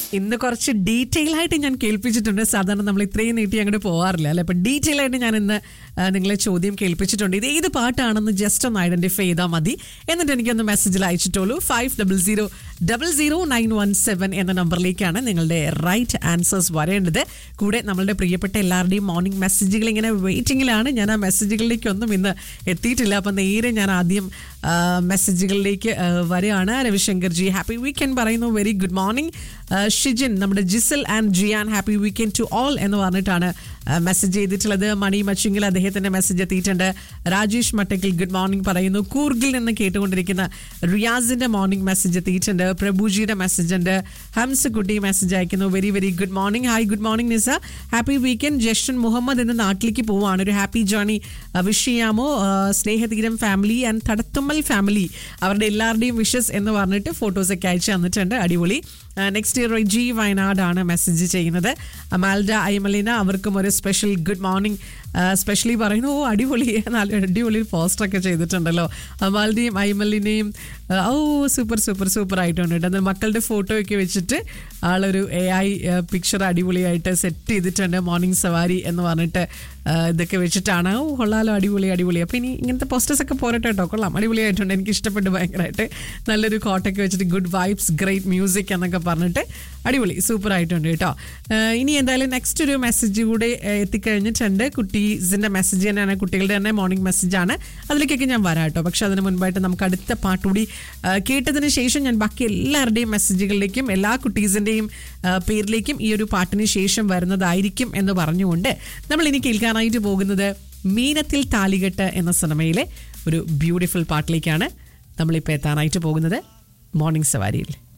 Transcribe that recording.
ഇന്ന് കുറച്ച് ഡീറ്റെയിൽ ആയിട്ട് ഞാൻ കേൾപ്പിച്ചിട്ടുണ്ട് സാധാരണ നമ്മൾ ഇത്രയും നീട്ടി അങ്ങോട്ട് പോകാറില്ല അല്ലെ അപ്പൊ ഡീറ്റെയിൽ ആയിട്ട് ഞാൻ ഇന്ന് ആ, നിങ്ങളെ ചോദ്യം കേൾപ്പിച്ചിട്ടുണ്ട് ഇത് ഏത് പാട്ടാണെന്ന് ജസ്റ്റ് ഒന്ന് ഐഡന്റിഫൈ ചെയ്താൽ മതി എന്നിട്ട് എനിക്കൊന്ന് മെസ്സേജിൽ അയച്ചിട്ടുള്ളൂ five double zero double zero nine one seven എന്ന നമ്പറിലേക്കാണ് നിങ്ങളുടെ റൈറ്റ് ആൻസേഴ്സ് വരേണ്ടത് കൂടെ നമ്മളുടെ പ്രിയപ്പെട്ട എല്ലാവരുടെയും മോർണിംഗ് മെസ്സേജുകൾ ഇങ്ങനെ വെയിറ്റിംഗിലാണ് ഞാൻ ആ മെസ്സേജുകളിലേക്കൊന്നും ഇന്ന് എത്തിയിട്ടില്ല അപ്പം നേരെ ഞാൻ ആദ്യം ആ, മെസ്സേജുകളിലേക്ക് ആ, വരികയാണ് രവിശങ്കർ ജി ഹാപ്പി വീക്കെൻഡ് പറയുന്നു വെരി ഗുഡ് മോർണിംഗ് ഷിജിൻ നമ്മുടെ Jisal and Jiyan happy weekend to all എന്ന് പറഞ്ഞിട്ടാണ് മെസ്സേജ് ചെയ്തിട്ടുള്ളത് മണി മച്ചിങ്ങിൽ അദ്ദേഹത്തിന്റെ മെസ്സേജ് എത്തിയിട്ടുണ്ട് രാജേഷ് മട്ടക്കിൽ ഗുഡ് മോർണിംഗ് പറയുന്നു കൂർഗിൽ നിന്ന് കേട്ടുകൊണ്ടിരിക്കുന്ന റിയാസിന്റെ മോർണിംഗ് മെസ്സേജ് എത്തിയിട്ടുണ്ട് പ്രഭുജിയുടെ മെസ്സേജ് ഉണ്ട് ഹംസക്കുട്ടി മെസ്സേജ് അയക്കുന്നു very very good morning hi good morning Nisa happy weekend Jashan Muhammad എന്ന നാട്ടിലേക്ക് പോവാണ് ഒരു ഹാപ്പി ജേർണി വിഷ് ചെയ്യാമോ ആ, Snehatheeram family and Thadathummal family അവരുടെ എല്ലാവരുടെയും വിഷസ് എന്ന് പറഞ്ഞിട്ട് ഫോട്ടോസൊക്കെ അയച്ചു തന്നിട്ടുണ്ട് അടിപൊളി നെക്സ്റ്റ് റിജി വയനാടാണ് മെസ്സേജ് ചെയ്യുന്നത് അമാൽഡ ഐമലിന അവർക്കും ഒരു സ്പെഷ്യൽ ഗുഡ് മോർണിംഗ് സ്പെഷ്യലി പറയുന്നു ഓ അടിപൊളി നല്ല അടിപൊളി പോസ്റ്ററൊക്കെ ചെയ്തിട്ടുണ്ടല്ലോ അമാൽഡയും ഐമലിനെയും ആ, ഓ സൂപ്പർ സൂപ്പർ സൂപ്പർ ആയിട്ടുണ്ട് കേട്ടോ എന്നാൽ മക്കളുടെ ഫോട്ടോ ഒക്കെ വെച്ചിട്ട് ആളൊരു എ ഐ പിക്ചർ അടിപൊളിയായിട്ട് സെറ്റ് ചെയ്തിട്ടുണ്ട് മോർണിംഗ് സവാരി എന്ന് പറഞ്ഞിട്ട് ആ, ഇതൊക്കെ വെച്ചിട്ടാണ് ഓ കൊള്ളാലോ അടിപൊളി അടിപൊളി അപ്പോൾ ഇനി ഇങ്ങനത്തെ പോസ്റ്റേഴ്സ് ഒക്കെ പോരട്ടെ കേട്ടോ കൊള്ളാം അടിപൊളിയായിട്ടുണ്ട് എനിക്ക് ഇഷ്ടപ്പെട്ടു ഭയങ്കരമായിട്ട് നല്ലൊരു കോട്ടൊക്കെ വെച്ചിട്ട് ഗുഡ് വൈബ്സ് ഗ്രേറ്റ് മ്യൂസിക് എന്നൊക്കെ പറഞ്ഞിട്ട് അടിപൊളി സൂപ്പർ ആയിട്ടുണ്ട് കേട്ടോ ആ, ഇനി എന്തായാലും നെക്സ്റ്റ് ഒരു മെസ്സേജ് കൂടെ ആ, എത്തിക്കഴിഞ്ഞിട്ടുണ്ട് കുട്ടീസിന്റെ മെസ്സേജ് തന്നെയാണ് കുട്ടികളുടെ തന്നെ മോർണിംഗ് മെസ്സേജാണ് അതിലേക്കൊക്കെ ഞാൻ വരാം കേട്ടോ പക്ഷെ അതിന് മുൻപായിട്ട് നമുക്ക് അടുത്ത പാട്ടുകൂടി ആ, കേട്ടതിന് ശേഷം ഞാൻ ബാക്കി എല്ലാവരുടെയും മെസ്സേജുകളിലേക്കും എല്ലാ കുട്ടീസിന്റെയും ആ, പേരിലേക്കും ഈ ഒരു പാട്ടിന് ശേഷം വരുന്നതായിരിക്കും എന്ന് പറഞ്ഞുകൊണ്ട് നമ്മൾ ഇനി കേൾക്കാനായിട്ട് പോകുന്നത് മീനത്തിൽ താലികെട്ട് എന്ന സിനിമയിലെ ഒരു ബ്യൂട്ടിഫുൾ പാട്ടിലേക്കാണ് നമ്മളിപ്പോൾ എത്താനായിട്ട് പോകുന്നത് മോർണിംഗ് സവാരിയിൽ